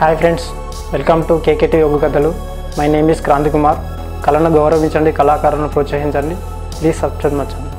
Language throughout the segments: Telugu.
Hi friends welcome to KKT యోగ కథలు my name is Kranthi Kumar కళను గౌరవించండి కళాకారులను ప్రోత్సహించండి ప్లీజ్ సబ్స్క్రైబ్ మై ఛానల్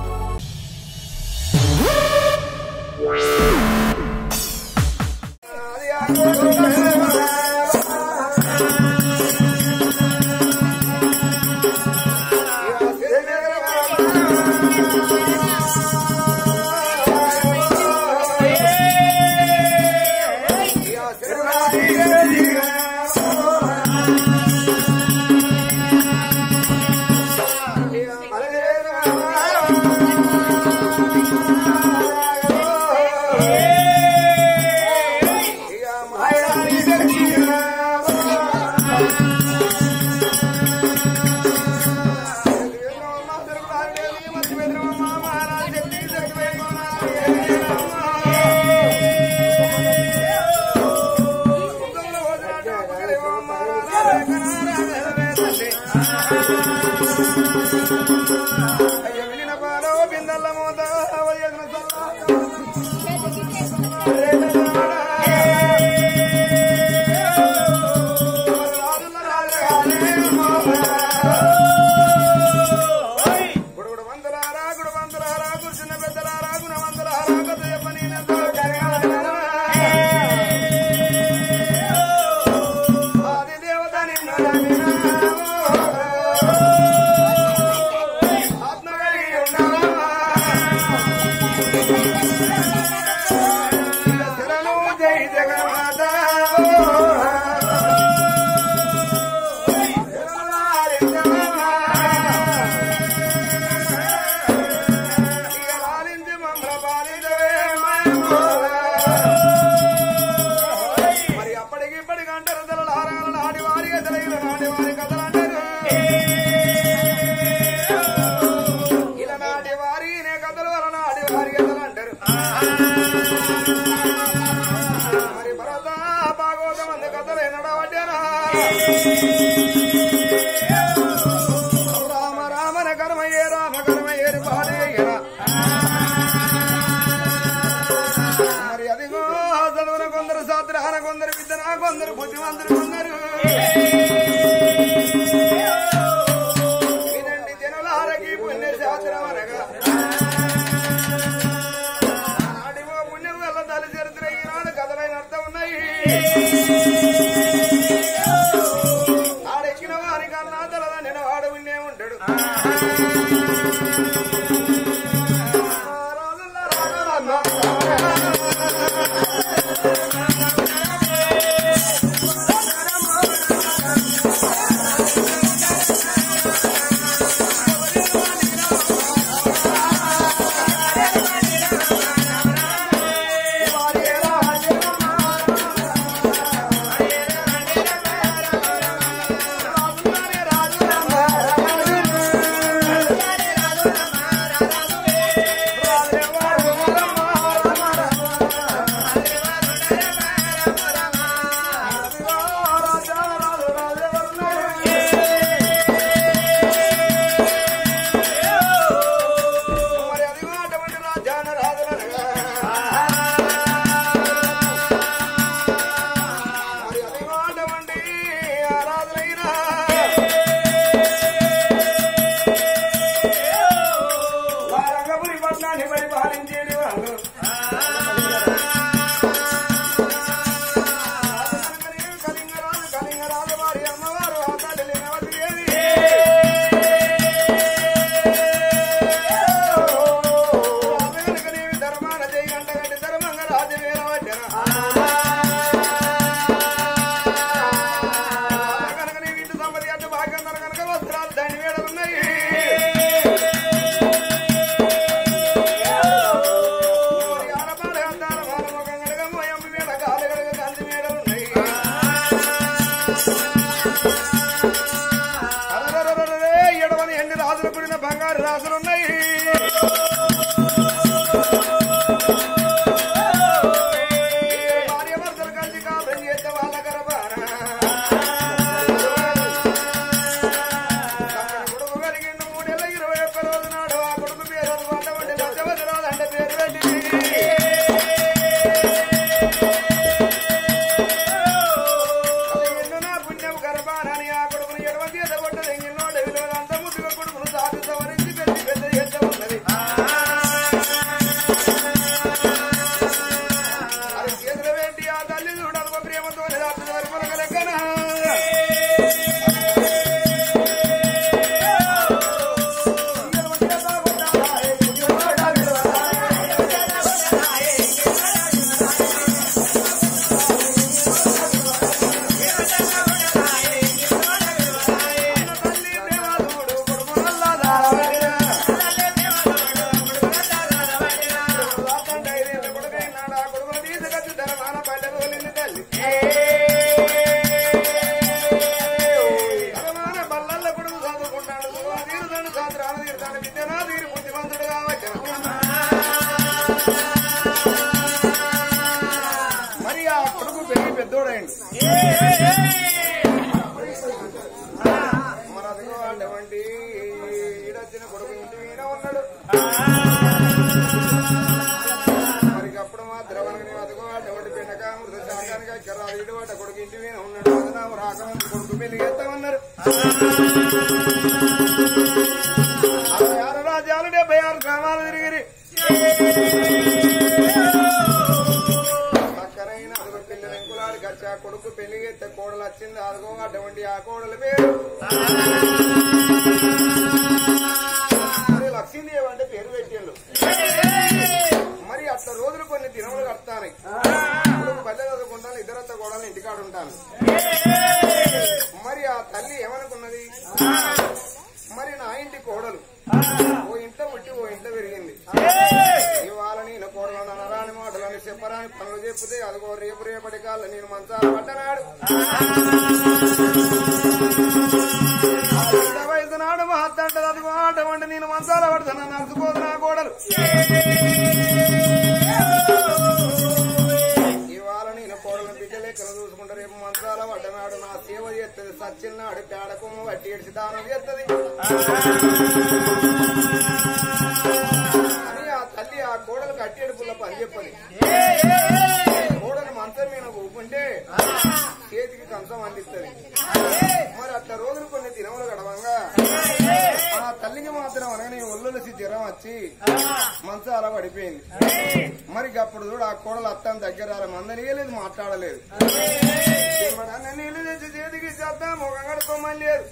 మరి అప్పటికి ఇప్పటికి అంటారు తెల్లహారాలు నాటి వారి ఎదురైన నాటి వారి కథలు అంటారు ఇలా నాటి వారి నే కథలు వల నాటి వారి కథలు అంటారు మరి భరత భాగవతం అందు కథలు నడవడ్డారా రామ రామన కర్మయ్యే రామ కర్మయ్యేరు పాడేయరా మరి అదిగో చదువున కొందరు శాస్త్రాన కొందరు విద్యన కొందరు బుద్ధిమంతులు కొందరు వినండి జనులారకి పుణ్య శాస్త్రం అనగా ఆనాటివో పుణ్యం వల్ల తల్లి చరిత్ర ఈనాడు కథలైన అర్థం ఉన్నాయి ఆడెక్కిన వారి కన్నా తలదండిన వాడు విన్నే ఉంటాడు అయిపోయింది మన అదిగో అటువంటి ఈడొచ్చిన కొడుకు ఇంటి మీద ఉన్నాడు మరి అప్పుడు మాత్రం మనకి అదిగో అటువంటి పెండక మృత శాఖానికి ఎక్కరా ఈడు వాట కొడుకు ఇంటి మీద ఉన్నాడు వదనాము రాకముందు కొడుకు పెళ్లి చేస్తామన్నారు అరవై ఆరు రాజ్యాలు డెబ్బై ఆరు గ్రామాలు తిరిగిరి చక్కరైన అదిగో పెళ్లి వెంకులాడి ఖర్చు ఆ కొడుకు పెళ్లి చేస్తే కోడలు వచ్చింది అదిగో అటువంటి ఆ కోడలు పేరు మరి లక్ష్మీదేవి అంటే పేరు పెట్టేళ్ళు మరి అట్లా రోజులు కొన్ని దినములు కడతాను ఇప్పుడు పల్లె చదువుకుంటాను ఇద్దరత్త కోడలు ఇంటికాడు ఉంటాను మరి ఆ తల్లి ఏమనుకున్నది మరి నా ఇంటి కోడలు ఓ ఇంట పుట్టి ఓ ఇంట పెరిగింది ఇవాళ నేను కోడలు అనరాని మాటలని చెప్పరాని పనులు చెప్తే అదిగో రేపు రేపటి కాళ్ళ నేను మంచాలు పట్టనాడు ఆ పెద్ద వయసు నాడు మా అత్త అంటది అదిగో అటువంటి నేను మంచాల పడుతున్నా నడుచుకోదు నా కోడలు ఇవాళ నేను కోడలు బిడ్డ లెక్కలు చూసుకుంటా రేపు మంచాల పడ్డనాడు నా సేవ చేస్తుంది సచ్చిన్నాడు పేడకొమ్మ వట్టి ఏడిచి దానం చేస్తుంది అని ఆ తల్లి ఆ కోడలు కట్టేడు పుల్ల పని చెప్పని కోడలు మంచం మీద ఊపుకుంటే చేతికి కంచం అందిస్తుంది మరి అట్లా రోజులు కొన్ని దినములు గడవంగా ఆ తల్లికి మాత్రం అనగానే ఒళ్ళొలిసి జ్వరం వచ్చి మంచాల పడిపోయింది మరి అప్పుడు చూడు ఆ కోడలు అత్తం దగ్గర రాలే మందనీయలేదు మాట్లాడలేదు ఏమన్నా నీళ్ళు తెచ్చి చేతికి చేద్దాం ముఖం కడుక్కోమని లేదు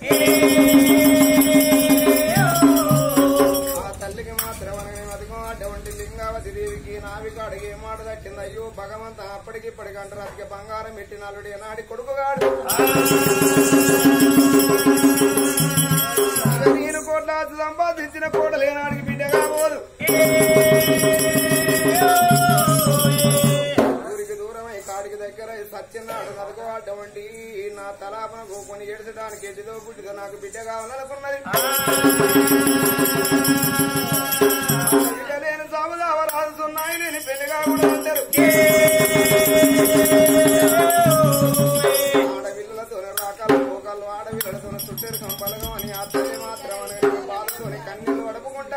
ఆ తల్లికి మాత్రం అనగానే అదిగో అటువంటి లింగావతి దేవికి నావిక అడిగి ఏ మాట తట్టింది అయ్యో భగవంత అప్పటికి ఇప్పటికి అంటారు అతికి బంగారం పెట్టిన అల్లుడు నాడి కొడుకుగాడు ఇక నేను కోట్ల ఆస్తి సంపాదించిన కోడలేనాడికి బిడ్డ కాబోదు ఊరికి దూరమై కాడికి దగ్గర సత్యనాడు నదుకో అటువంటి నా తలాపన గోకొని ఏడ్చడానికి ఎదిలో పుట్టిగా నాకు బిడ్డ కావాలనుకున్నది బిడ్డ లేని సాముదావ రాజున్నాయి నేను పెళ్లి కాకుండా అంటారు ఆడపిల్లలతో రాకాల పోకాలు ఆడపిల్లలతో చుట్టేరు కంపలగం అని ఆ తల్లి మాత్రం అని బాధతోని కన్నీళ్లు అడుపుకుంటా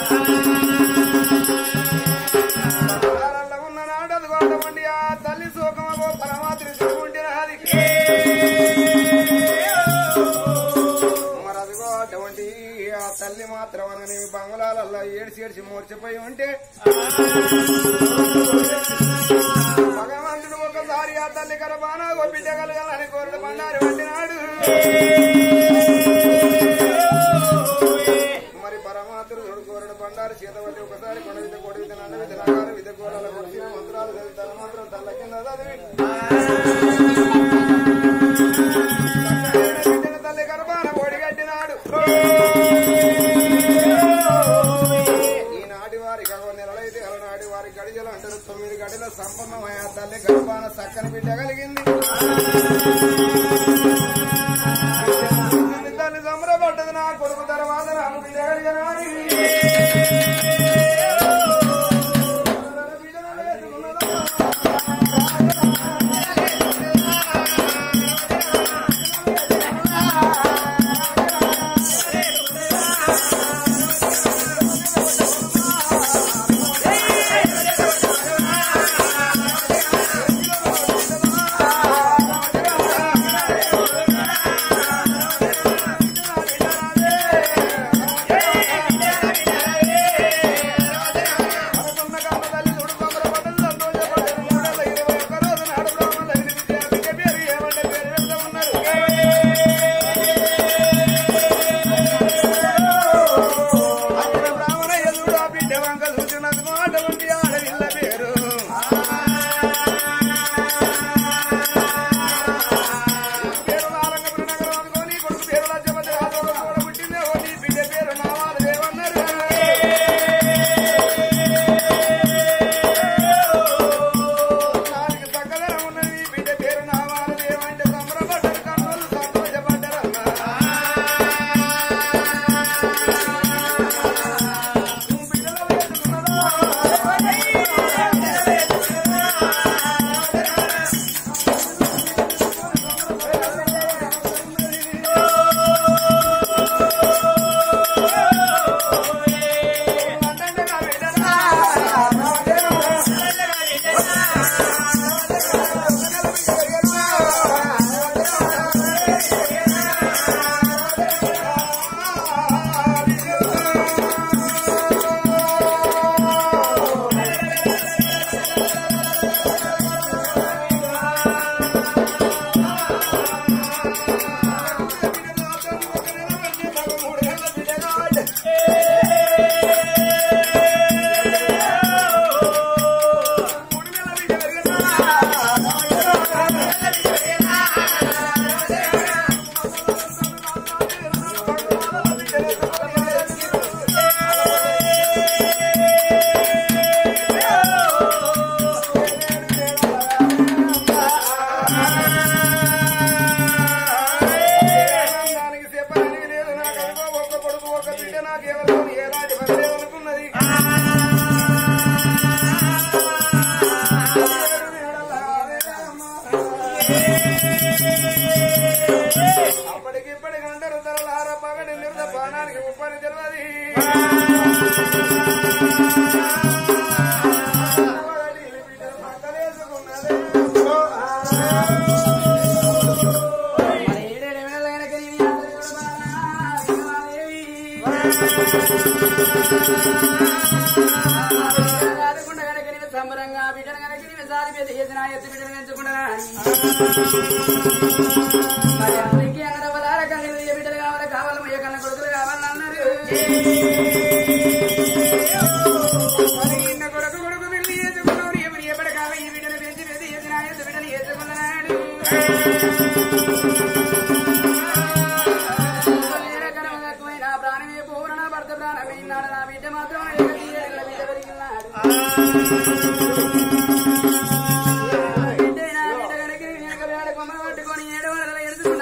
పొలాలలో ఉన్న నాడు అదిగోటమండి ఆ తల్లి శోకమో పరమాత్రి చూసుకుంటే అది మరి అదిగో అటువంటి ఆ తల్లి మాత్రం అని బంగ్లాలలో ఏడ్చి ఏడ్చి మూర్చిపోయి ఉంటే భగవంతుడు ఒకసారి ఆ తల్లి గర్భాన ఓ బిడ్డ కలగాలని కోరుడు బండారు పట్టినాడు మరి పరమాత్రుడు కోరుడు బండారు చేతబట్టి ఒకసారి కొండ విధ కొడి విధ నన్న విధ నగారు విధ కోడల కొడిసిన మంత్రాలు చదువుతారు మంత్రం తల్ల కింద చదివి బిడ్డను తల్లి గర్భాన ఓడిగట్టినాడు ఈనాటి వారి గగవ నెలలైతే అలనాటి వారి గడిజలు అంటారు తొమ్మిది గడిల సంపన్నమయ తల్లి గర్భాన చక్కని బిడ్డ కలిగింది తల్లి తల్లి సంబరపడ్డది నా కొడుకు తర్వాత నాకు బిడ్డ కలిగినాడు బిడ్డను వేసుకున్నదా? దానికి చెప్పడానికి లేదు నాకేమో ఒక్క కొడుకు ఒక్క బిడ్డ నాకేమో ఎలాంటి పని అనుకున్నది అప్పటికిప్పటికి అందరూ తలలార పగడి నిర్ద బాణానికి ఉప్పని తెలియదు మరి ఏడేడు వేళలైన కలిగి అందరూ కూడా బాణాదేవి. రాజుకుండ గనక నేను సంబరంగా బిడ్డను గనక నేను సారి పెద్ద చేసిన ఎత్తు బిడ్డను పెంచుకుంటున్నా మరి అందరికీ అన్నదవ్వదార కళ్ళు ఏ బిడ్డలు కావాలి కావాలి ఏ కన్న కొడుకులు కావాలన్నారు మరి ఇన్న కొడుకు కొడుకు పెళ్లి చేసుకున్నాడు ఎవరు ఎప్పటి కావాలి ఈ బిడ్డను పెంచి పెద్ద చేసిన ఎత్తు బిడ్డను చేసుకున్నాడు నా ప్రాణమే పూర్ణ భర్త ప్రాణమైనాడు నా బిడ్డ మాత్రం బిడ్డ పెరిగినాడు బిడ్డ నా బిడ్డ కనుక వెనక వేడ కొమ్మ పట్టుకొని ఏడు వందల ఎడుచుకున్న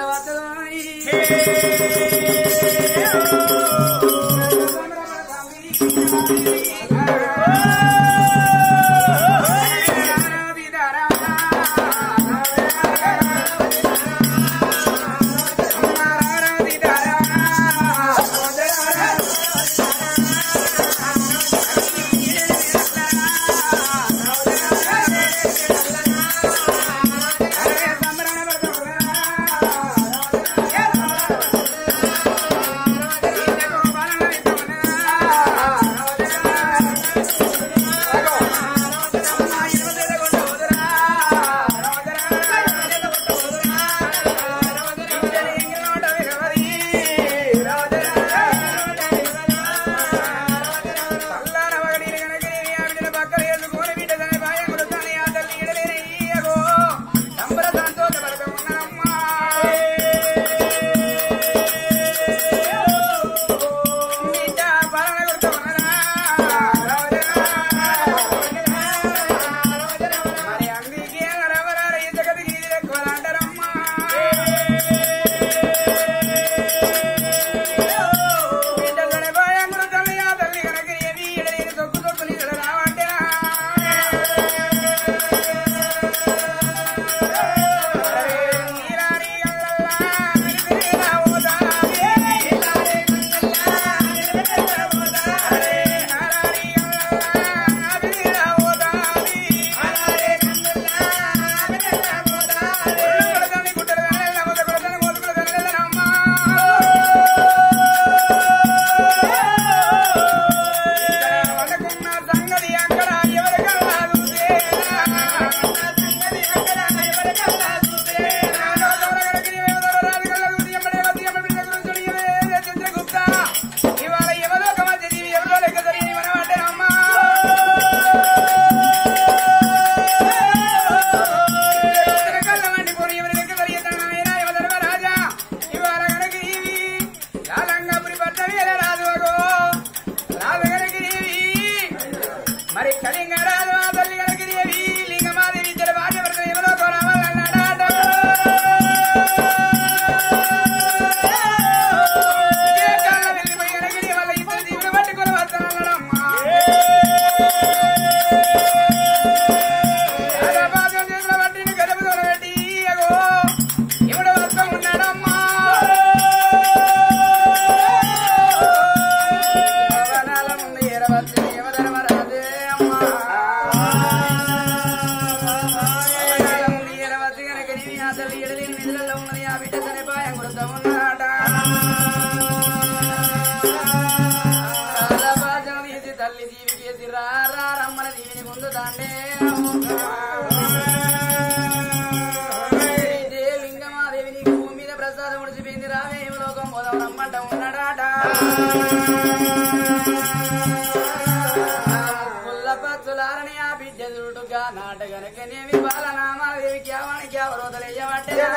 మరి అందుకే రవరాల ఇంతకది గీది ఎక్కువ అంటారమ్మా బిడ్డలనే భయంగులు తల్లి ఆ తల్లి కనుక ఏమి ఎడలేని తొక్కు తొక్కు నీళ్ళు రావంటే సంగతి అక్కడ ఎవరికల్లా ఇవాళ ఎవరో ఒక మధ్య జీవి ఎవరో లెక్క జరిగి మనం అంటే అమ్మా మరి కళింగ రాజు ఆ తల్లి కనకదేవి లింగమాదేవి ఇద్దరు భార్య భర్త ఎవరో కొనవాలన్నాడాట ఇదే కాళ్ళ వెళ్ళిపోయి కనకదేవి వాళ్ళ ఇద్దరు జీవులు పట్టుకొని వస్తానన్నాడమ్మా రాజాబాజు చేతుల పట్టిని గడుపులో పెట్టి అగో ఎవడు వస్తా ఉన్నాడమ్మా భవనాల ముందు ఏరవచ్చు దేవధర్మరాజే అమ్మా భవనాల ముందు ఏరవచ్చు గనక నీ ఆ తల్లి ఎడలేని నిధులలో ఉన్నది ఆ బిడ్డ సరిపాయం కొడుతూ ఉన్నాడ రాజాబాజు తీసి తల్లి దీవి చేసి రా రా రమ్మన దీవిని ముందు తాండే ఇదే లింగమాదేవి నీకు భూమి మీద ప్రసాదం ఉడిచిపోయింది రావే లోకం పోదాం రమ్మంట ఉన్నాడాట పుల్ల పచ్చులారని ఆ బిడ్డ దుడుగా నాట గనకనేవి బాలనామాదేవి క్యావానికి క్యావరోదలేయబడ్డా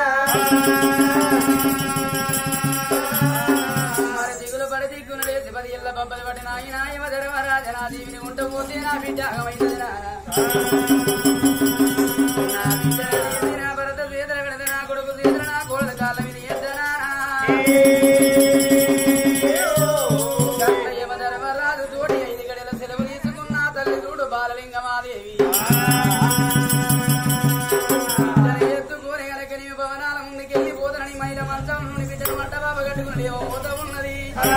మరి దిగులు పడి దిగ్గును లేచి పది ఇళ్ళ బొబ్బలు పడి నాయన ఇవ ధర్మరాజ నా దీవిని ఉంటూ పోతే నా బిడ్డ అగమైంది నా బిడ్డ లేచి నా భరత వేదన విడత నా యమధర్మరాజు తోటి ఐదు గడిల సెలవు తీసుకున్న తల్లి చూడు బాలలింగమాదేవి తన ఎత్తుకోని గనక నీ భవనాల ముందుకెళ్ళి పోతనని మహిళ మంచం నుండి బిడ్డలు మంట బాబ కట్టుకుని ఏమో పోత ఉన్నది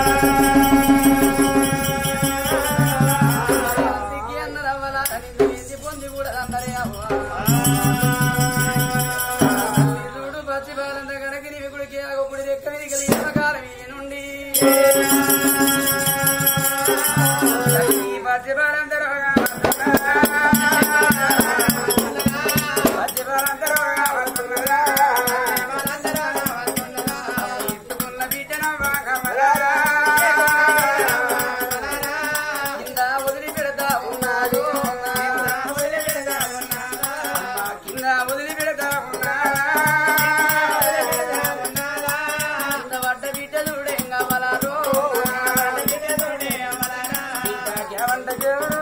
సిగ్గి అన్న రవ్వల నిన్ను వేసి పొంది కూడా అందరే అవ్వ చూడు పచ్చి బాలంత గనక నీ గుడికి ఆగొప్పుడు ఎక్క విరిగలి కాలం ఈ నుండి పచ్చి బాలంత రోగా పచ్చి బాలంత రోగా వస్తున్నదా ఎత్తుకున్న బిడ్డన బాగా కింద వదిలి పెడతా ఉన్నాడు కింద వదిలి పెడతా ఉన్నా కింద పడ్డ బిడ్డ చూడేంగా బలారు వంట దేవుడు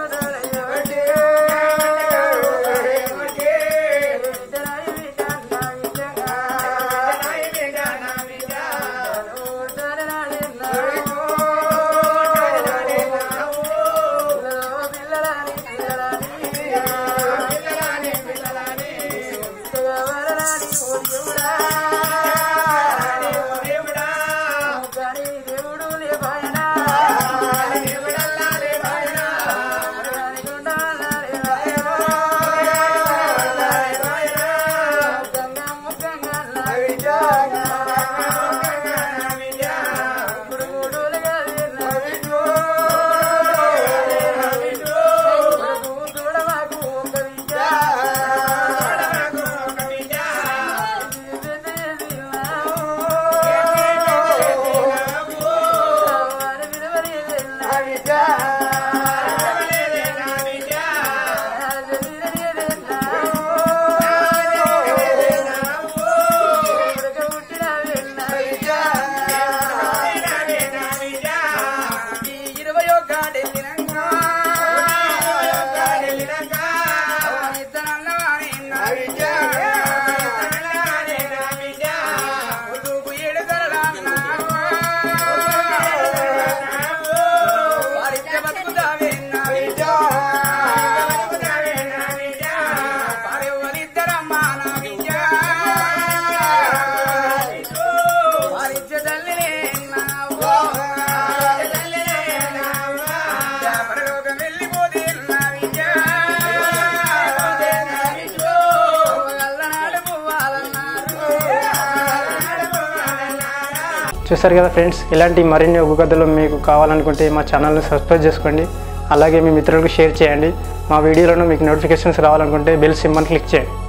దేవుడు లేపాయనా ఇరవై ఒక్క ఢిల్లీనంగా ఇద్దరన్నవాణి ఉదుకు ఏడు వారిచ్చ బతుకుతావేన్నా వారెవ్వరిద్దరమ్మా నా బిడ్డ వారిచ్చ తల్లినే నావో పరలోకం వెళ్ళిపోతే నా బిడ్డ గల్లనాడు పువ్వాలన్నారు చూసారు కదా ఫ్రెండ్స్ ఇలాంటి మరిన్ని ఒగ్గు కథలు మీకు కావాలనుకుంటే మా ఛానల్ని సబ్స్క్రైబ్ చేసుకోండి అలాగే మీ మిత్రులకు షేర్ చేయండి మా వీడియోలను మీకు నోటిఫికేషన్స్ రావాలనుకుంటే బెల్ సింబల్ క్లిక్ చేయండి